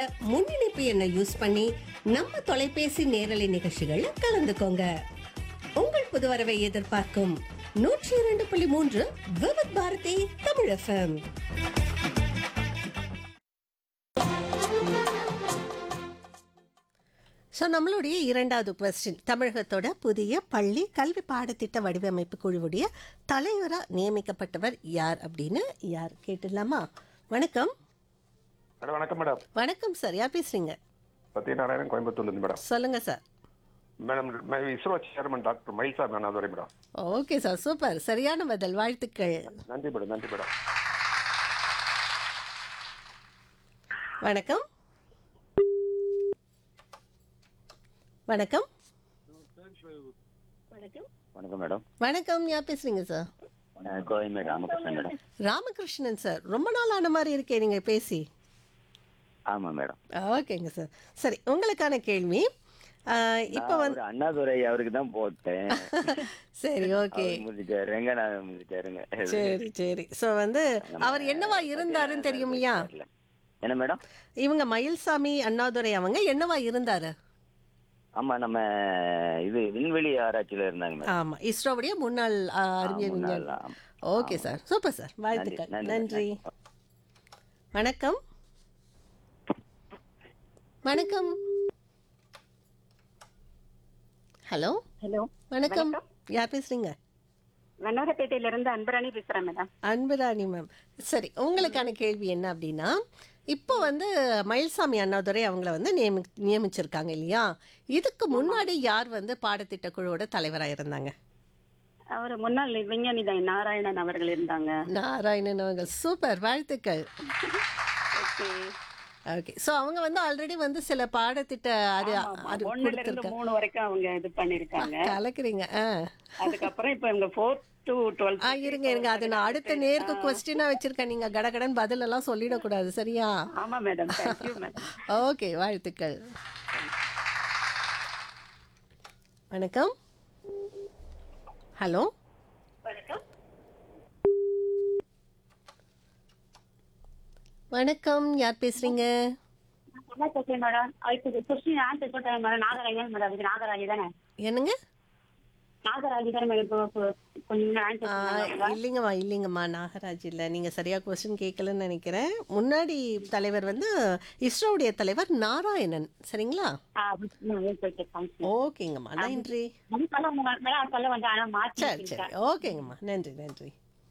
முன்னிணைப்பு எண்ணை யூஸ் பண்ணி நம்ம தொலைபேசி நேரலை நிகழ்ச்சிகள்ல கலந்துக்கோங்க உங்கள் புது வரவை எதிர்பார்க்கும் நூற்றி இரண்டு புள்ளி மூன்று விவத் பாரதி தமிழ் எஃப்எம் ஸோ நம்மளுடைய இரண்டாவது கொஸ்டின் தமிழகத்தோட புதிய பள்ளி கல்வி பாடத்திட்ட வடிவமைப்பு குழுவுடைய தலைவராக நியமிக்கப்பட்டவர் யார் அப்படின்னு யார் கேட்டுடலாமா வணக்கம் மேடம் வணக்கம் மேடம் வணக்கம் சார் யார் பேசுறீங்க சத்யநாராயணன் கோயம்புத்தூர்லேருந்து மேடம் சொல்லுங்க சார் மேடம் ம- ISRO chairman doctor Mayilsamy Annadurai madam okay sir super சரியான பதில் வாழ்த்துக்கள் நன்றி மேடம் நன்றி மேடம் வணக்கம் வணக்கம் வணக்கம் மேடம் வணக்கம் யார் பேசுறீங்க சார் நான் கோயம்பேடு ராமகிருஷ்ணன் மேடம் ராமகிருஷ்ணன் சார் ரொம்ப நாள் ஆன மாதிரி இருக்கே நீங்க பேசி ஆமாம் மேடம் ஓகேங்க சார் சரி உங்களுக்கான கேள்வி ஆஹ், இப்போ நான் வந்து ஒரு அண்ணாதுரை அவருக்கு தான் போட்டேன் சரி ஓகே அவர் முடிச்சாருங்க நான் முடிச்சாருங்க சரி சரி ஸோ வந்து அவர் என்னவா இருந்தாருன்னு தெரியுமியா என்ன மேடம் இவங்க மயில்சாமி அண்ணாதுரை அவங்க என்னவா இருந்தாரு ஆமா நம்ம இது விண்வெளி ஆராய்ச்சியில இருந்தாங்க மேடம் ஆமா இஸ்ரோவுடைய முன்னாள் ஆஹ், அறிவியல் முன்னாள், விஞ்ஞானி ஆமா. ஓகே சார் சூப்பர் சார் வாழ்த்துக்கள் நன்றி, நன்றி வணக்கம் வணக்கம் ஹலோ ஹலோ வணக்கம் யார் பேசுறீங்க வண்ணாரப்பேட்டையில இருந்து அன்பராணி பேசுறேன் மேடம் அன்புராணி மேம் சரி உங்களுக்கான கேள்வி என்ன அப்படின்னா இப்போ வந்து மயில்சாமி அண்ணாதுரை அவங்கள வந்து நியமி நியமிச்சிருக்காங்க இல்லையா இதுக்கு முன்னாடி யார் வந்து பாடத்திட்ட குழுவோட தலைவராக இருந்தாங்க அவர் முன்னாள் விஞ்ஞானி தான் நாராயணன் அவர்கள் இருந்தாங்க நாராயணன் அவங்க சூப்பர் வாழ்த்துக்கள் ஓகே ஓகே ஸோ அவங்க வந்து ஆல்ரெடி வந்து சில பாடத்திட்ட அது அது ஒண்ணுல இருந்து கொடுத்துருக்காங்க மூணு வரைக்கும் அவங்க இது பண்ணிருக்காங்க கலக்குறீங்க ஆ அதுக்கப்புறம் இப்ப இவங்க ஃபோர்த் டு டுவெல்த் ஆ இருங்க இருங்க அது நான் அடுத்த நேருக்கு கொஸ்டினா வச்சிருக்கேன் நீங்க கடகடன் பதில் எல்லாம் சொல்லிடக்கூடாது சரியா ஆமா மேடம் தேங்க்யூ மேடம் ஓகே வாழ்த்துக்கள் வணக்கம் ஹலோ வணக்கம் யார் பேசுறீங்க என்ன பேசுறேன் மேடம் இப்போ கொஸ்டின் ஆன்சர் சொல்றேன் மேடம் நாகராஜன் மேடம் இது நாகராஜி தானே என்னங்க நாகராஜி தானே மேடம் இப்போ இப்போ கொஞ்சம் ஆ, ஆன்சர் இல்லைங்கம்மா இல்லைங்கம்மா நாகராஜ் இல்லை நீங்கள் சரியாக கொஸ்டின் கேட்கலன்னு நினைக்கிறேன் முன்னாடி தலைவர் வந்து இஸ்ரோவுடைய தலைவர் நாராயணன் சரிங்களா ஓகேங்கம்மா நன்றி சொல்ல வந்த மேடம் சொல்ல வந்தேன் ஆனா மாற்றி சரி சரி ஓகேங்கம்மா நன்றி நன்றி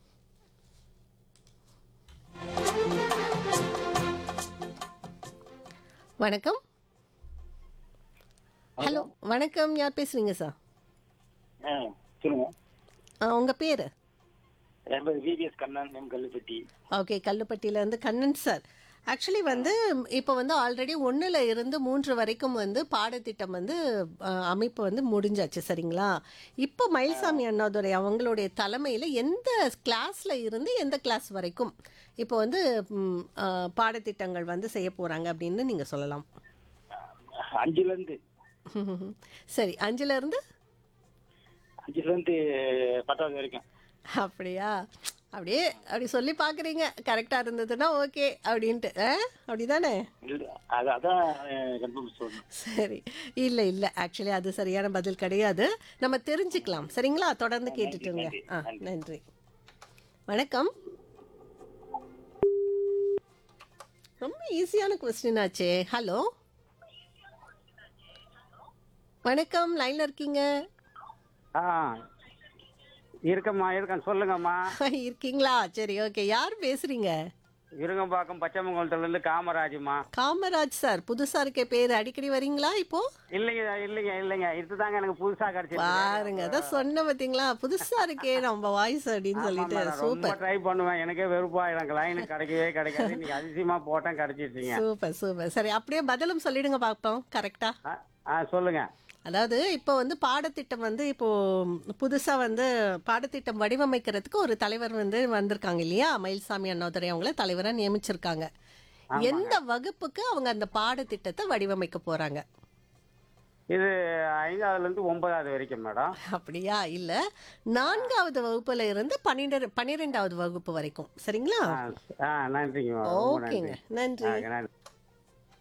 வணக்கம் ஹலோ வணக்கம் யார் பேசுறீங்க சார் சொல்லுங்க உங்கள் பேர் என் பேர் VVS Kannan M Kalluppatti okay கல்லுப்பட்டியில இருந்து கண்ணன் சார் ஆக்சுவலி வந்து இப்போ வந்து ஆல்ரெடி ஒன்றில் இருந்து மூன்று வரைக்கும் வந்து பாடத்திட்டம் வந்து அஹ், அமைப்பு வந்து முடிஞ்சாச்சு சரிங்களா இப்போ மயில்சாமி அண்ணாதுரை அவங்களுடைய தலைமையில் எந்த கிளாஸில் இருந்து எந்த கிளாஸ் வரைக்கும் இப்போ வந்து ம், அஹ், பாடத்திட்டங்கள் வந்து செய்ய போகிறாங்க அப்படின்னு நீங்கள் சொல்லலாம் அஞ்சுல இருந்து சரி அஞ்சுல இருந்து அஞ்சுல இருந்து பத்தாவது வரைக்கும் அப்படியா அப்படியே அப்படி சொல்லி பார்க்குறீங்க கரெக்டாக இருந்ததுன்னா ஓகே அப்படின்ட்டு ஆ அப்படிதானே அது அதான் கன்ஃபார்ம் சொல்லணும் சரி இல்லை இல்லை ஆக்சுவலி அது சரியான பதில் கிடையாது நம்ம தெரிஞ்சுக்கலாம் சரிங்களா தொடர்ந்து கேட்டுட்டுங்க ஆ நன்றி வணக்கம் ரொம்ப ஈஸியான கொஸ்டின் ஆச்சே ஹலோ வணக்கம் லைன்ல இருக்கீங்க ஆ இருக்கம்மா இருக்கேன் சொல்லுங்கம்மா இருக்கீங்களா சரி ஓகே யார் பேசுறீங்க இருங்கம்பாக்கம் பச்சைமங்கலத்துலேருந்து காமராஜுமா காமராஜ் சார் புதுசா இருக்க பேர் அடிக்கடி வரீங்களா இப்போ இல்லைங்க இல்லைங்க இல்லைங்க இதுதாங்க எனக்கு புதுசாக கிடைச்சிருக்கு பாருங்க அதான் சொன்ன பாத்தீங்களா புதுசா இருக்கே நம்ம வாய்ஸ் அப்படின்னு சொல்லிட்டு ஆமாம்மா, நான் ரொம்ப சூப்பர் ட்ரை பண்ணுவேன் எனக்கே வெறுப்பா எனக்கு லைன் கிடைக்கவே கிடைக்காது இன்னைக்கு அதிசயமா போட்டேன் கிடைச்சிருச்சுங்க சூப்பர் சூப்பர் சரி அப்படியே பதிலும் சொல்லிடுங்க பார்ப்போம் கரெக்டா ஆ, ஆ சொல்லுங்க அதாவது இப்போ வந்து பாடத்திட்டம் வந்து இப்போ புதுசா வந்து பாடத்திட்டம் வடிவமைக்கிறதுக்கு ஒரு தலைவர் வந்து வந்திருக்காங்க இல்லையா மயில்சாமி அண்ணாதுரை அவங்கள தலைவரா நியமிச்சிருக்காங்க எந்த வகுப்புக்கு அவங்க அந்த பாடத்திட்டத்தை வடிவமைக்க போறாங்க இது ஐந்தாவதுல இருந்து ஒன்பதாவது வரைக்கும் மேடம் அப்படியா இல்ல நான்காவது வகுப்புல இருந்து பன்னிரெண்டு பன்னிரெண்டாவது வகுப்பு வரைக்கும் சரிங்களா ஆ, ஆ நன்றிங்க ரொம்ப ஓகேங்க நன்றி நன்றி ஆ, நன்றி